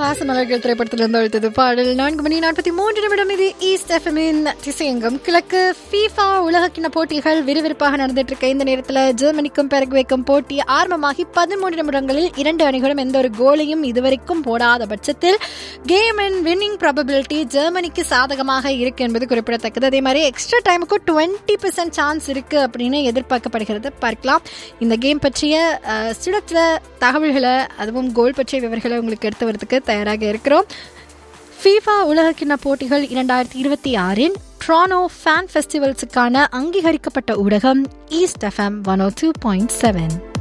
பாசமலர்கள் திரைப்படத்திலிருந்து அழுத்தது பாடல் நான்கு மணி நாற்பத்தி மூன்று நிமிடம் இது ஈஸ்ட் எஃப்எம்மின் திசையங்கம் கிழக்கு ஃபீஃபா உலகக்கிண்ண போட்டிகள் விறுவிறுப்பாக நடந்துட்டு இருக்க இந்த நேரத்தில் ஜெர்மனிக்கும் பெரகுவேக்கும் போட்டி ஆரம்பமாகி பதிமூன்று நிமிடங்களில் இரண்டு அணிகளும் எந்த ஒரு கோலையும் இதுவரைக்கும் போடாத பட்சத்தில் கேம் அண்ட் வின்னிங் ப்ராபபிலிட்டி ஜெர்மனிக்கு சாதகமாக இருக்கு என்பது குறிப்பிடத்தக்கது அதே மாதிரி எக்ஸ்ட்ரா டைமுக்கு டுவெண்ட்டி பர்சன்ட் சான்ஸ் இருக்கு அப்படின்னு எதிர்பார்க்கப்படுகிறது பார்க்கலாம் இந்த கேம் பற்றிய அஹ், சில தகவல்களை அதுவும் கோல் பற்றிய விவரங்களை உங்களுக்கு எடுத்து வரதுக்கு தயாராக இருக்கிறோம் ஃபீஃபா உலகக்கிண்ண போட்டிகள் இரண்டாயிரத்தி இருபத்தி ஆறின் ட்ரானோ ஃபேன் ஃபெஸ்டிவல்ஸுக்கான அங்கீகரிக்கப்பட்ட ஊடகம் east FM one O two point seven